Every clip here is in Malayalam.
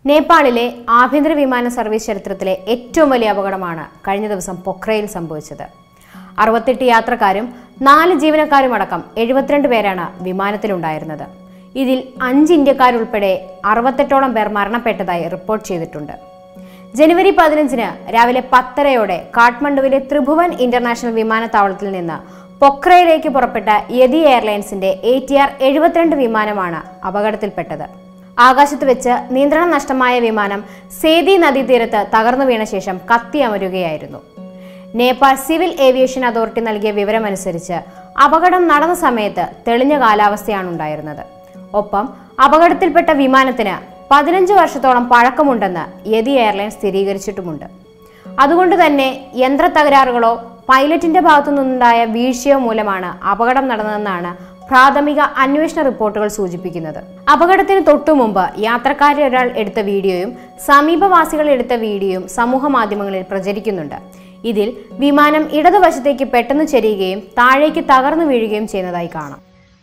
നേപ്പാളിലെ ആഭ്യന്തര വിമാന സർവീസ് ചരിത്രത്തിലെ ഏറ്റവും വലിയ അപകടമാണ് കഴിഞ്ഞ ദിവസം പൊഖ്രയിൽ സംഭവിച്ചത് അറുപത്തെട്ട് യാത്രക്കാരും നാല് ജീവനക്കാരും അടക്കം എഴുപത്തിരണ്ട് പേരാണ് വിമാനത്തിലുണ്ടായിരുന്നത് ഇതിൽ അഞ്ച് ഇന്ത്യക്കാരുൾപ്പെടെ അറുപത്തെട്ടോളം പേർ മരണപ്പെട്ടതായി റിപ്പോർട്ട് ചെയ്തിട്ടുണ്ട് ജനുവരി പതിനഞ്ചിന് രാവിലെ പത്തരയോടെ കാഠ്മണ്ഡുവിലെ ത്രിഭുവൻ ഇന്റർനാഷണൽ വിമാനത്താവളത്തിൽ നിന്ന് പൊഖ്രയിലേക്ക് പുറപ്പെട്ട യതി എയർലൈൻസിന്റെ എ ടി ആർ എഴുപത്തിരണ്ട് വിമാനമാണ് അപകടത്തിൽപ്പെട്ടത് ആകാശത്ത് വെച്ച് നിയന്ത്രണം നഷ്ടമായ വിമാനം സേതി നദീതീരത്ത് തകർന്നു വീണ ശേഷം കത്തിയമരുകയായിരുന്നു നേപ്പാൾ സിവിൽ ഏവിയേഷൻ അതോറിറ്റി നൽകിയ വിവരമനുസരിച്ച് അപകടം നടന്ന സമയത്ത് തെളിഞ്ഞ കാലാവസ്ഥയാണ് ഉണ്ടായിരുന്നത് ഒപ്പം അപകടത്തിൽപ്പെട്ട വിമാനത്തിന് പതിനഞ്ച് വർഷത്തോളം പഴക്കമുണ്ടെന്ന് യതി എയർലൈൻ സ്ഥിരീകരിച്ചിട്ടുമുണ്ട് അതുകൊണ്ട് തന്നെ യന്ത്ര തകരാറുകളോ പൈലറ്റിന്റെ ഭാഗത്തു നിന്നുണ്ടായ വീഴ്ചയോ മൂലമാണ് അപകടം നടന്നതെന്നാണ് പ്രാഥമിക അന്വേഷണ റിപ്പോർട്ടുകൾ സൂചിപ്പിക്കുന്നത് അപകടത്തിന് തൊട്ടു മുമ്പ് യാത്രക്കാരിൽ ഒരാൾ എടുത്ത വീഡിയോയും സമീപവാസികൾ എടുത്ത വീഡിയോയും സമൂഹ മാധ്യമങ്ങളിൽ പ്രചരിക്കുന്നുണ്ട് ഇതിൽ വിമാനം ഇടതുവശത്തേക്ക് പെട്ടെന്ന് ചെരിയുകയും താഴേക്ക് തകർന്നു വീഴുകയും ചെയ്യുന്നതായി കാണാം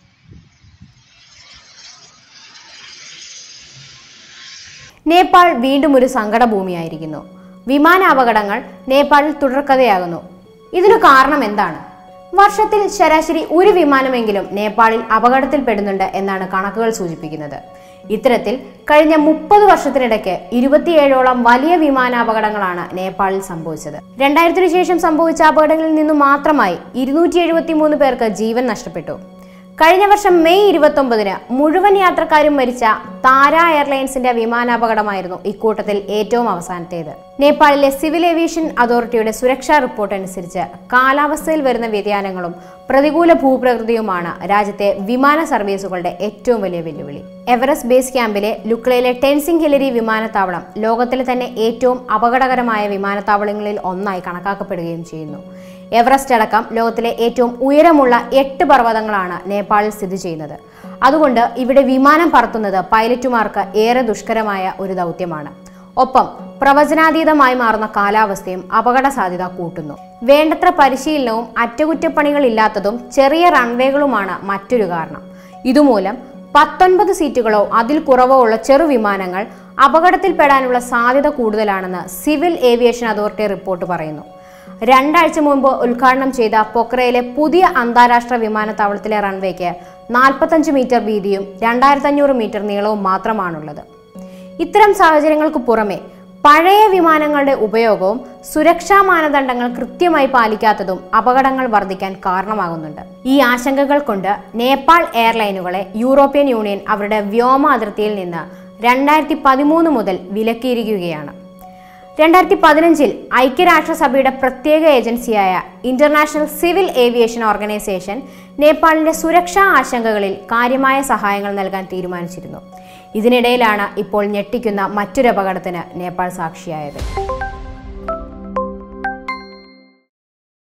നേപ്പാൾ വീണ്ടും ഒരു സങ്കടഭൂമിയായിരിക്കുന്നു വിമാന അപകടങ്ങൾ നേപ്പാളിൽ തുടർക്കഥയാകുന്നു ഇതിനു കാരണം എന്താണ് വർഷത്തിൽ ശരാശരി ഒരു വിമാനമെങ്കിലും നേപ്പാളിൽ അപകടത്തിൽപ്പെടുന്നുണ്ട് എന്നാണ് കണക്കുകൾ സൂചിപ്പിക്കുന്നത് ഇത്തരത്തിൽ കഴിഞ്ഞ മുപ്പത് വർഷത്തിനിടയ്ക്ക് ഇരുപത്തിയേഴോളം വലിയ വിമാനാപകടങ്ങളാണ് നേപ്പാളിൽ സംഭവിച്ചത് രണ്ടായിരത്തിനു ശേഷം സംഭവിച്ച അപകടങ്ങളിൽ നിന്നു മാത്രമായി ഇരുന്നൂറ്റി എഴുപത്തി മൂന്ന് പേർക്ക് ജീവൻ നഷ്ടപ്പെട്ടു കഴിഞ്ഞ വർഷം മെയ് ഇരുപത്തൊമ്പതിന് മുഴുവൻ യാത്രക്കാരും മരിച്ച താര എയർലൈൻസിന്റെ വിമാനാപകടമായിരുന്നു ഇക്കൂട്ടത്തിൽ ഏറ്റവും അവസാനത്തേത് നേപ്പാളിലെ സിവിൽ ഏവിയേഷൻ അതോറിറ്റിയുടെ സുരക്ഷാ റിപ്പോർട്ട് അനുസരിച്ച് കാലാവസ്ഥയിൽ വരുന്ന വ്യതിയാനങ്ങളും പ്രതികൂല ഭൂപ്രകൃതിയുമാണ് രാജ്യത്തെ വിമാന സർവീസുകളുടെ ഏറ്റവും വലിയ വെല്ലുവിളി എവറസ്റ്റ് ബേസ് ക്യാമ്പിലെ ലുക്ലയിലെ ടെൻസിംഗ് ഹിലരി വിമാനത്താവളം ലോകത്തിലെ തന്നെ ഏറ്റവും അപകടകരമായ വിമാനത്താവളങ്ങളിൽ ഒന്നായി കണക്കാക്കപ്പെടുകയും ചെയ്യുന്നു എവറസ്റ്റ് അടക്കം ലോകത്തിലെ ഏറ്റവും ഉയരമുള്ള എട്ട് പർവ്വതങ്ങളാണ് നേപ്പാളിൽ സ്ഥിതി ചെയ്യുന്നത് അതുകൊണ്ട് ഇവിടെ വിമാനം പറത്തുന്നത് പൈലറ്റുമാർക്ക് ഏറെ ദുഷ്കരമായ ഒരു ദൗത്യമാണ് ഒപ്പം പ്രവചനാതീതമായി മാറുന്ന കാലാവസ്ഥയും അപകട സാധ്യത കൂട്ടുന്നു വേണ്ടത്ര പരിശീലനവും അറ്റകുറ്റപ്പണികളില്ലാത്തതും ചെറിയ റൺവേകളുമാണ് മറ്റൊരു കാരണം ഇതുമൂലം പത്തൊൻപത് സീറ്റുകളോ അതിൽ കുറവോ ഉള്ള ചെറു വിമാനങ്ങൾ അപകടത്തിൽപ്പെടാനുള്ള സാധ്യത കൂടുതലാണെന്ന് സിവിൽ ഏവിയേഷൻ അതോറിറ്റി റിപ്പോർട്ട് പറയുന്നു രണ്ടാഴ്ച മുമ്പ് ഉദ്ഘാടനം ചെയ്ത പൊക്രയിലെ പുതിയ അന്താരാഷ്ട്ര വിമാനത്താവളത്തിലെ റൺവേക്ക് നാൽപ്പത്തഞ്ച് മീറ്റർ വീതിയും രണ്ടായിരത്തി അഞ്ഞൂറ് മീറ്റർ നീളവും മാത്രമാണുള്ളത് ഇത്തരം സാഹചര്യങ്ങൾക്ക് പുറമെ പഴയ വിമാനങ്ങളുടെ ഉപയോഗവും സുരക്ഷാ മാനദണ്ഡങ്ങൾ കൃത്യമായി പാലിക്കാത്തതും അപകടങ്ങൾ വർദ്ധിക്കാൻ കാരണമാകുന്നുണ്ട് ഈ ആശങ്കകൾ കൊണ്ട് നേപ്പാൾ എയർലൈനുകളെ യൂറോപ്യൻ യൂണിയൻ അവരുടെ വ്യോമ അതിർത്തിയിൽ നിന്ന് രണ്ടായിരത്തി പതിമൂന്ന് മുതൽ വിലക്കിയിരിക്കുകയാണ് രണ്ടായിരത്തി പതിനഞ്ചിൽ ഐക്യരാഷ്ട്രസഭയുടെ പ്രത്യേക ഏജൻസിയായ ഇന്റർനാഷണൽ സിവിൽ ഏവിയേഷൻ ഓർഗനൈസേഷൻ നേപ്പാളിന്റെ സുരക്ഷാ ആശങ്കകളിൽ കാര്യമായ സഹായങ്ങൾ നൽകാൻ തീരുമാനിച്ചിരുന്നു ഇതിനിടയിലാണ് ഇപ്പോൾ ഞെട്ടിക്കുന്ന മറ്റൊരു അപകടത്തിന് നേപ്പാൾ സാക്ഷിയായത്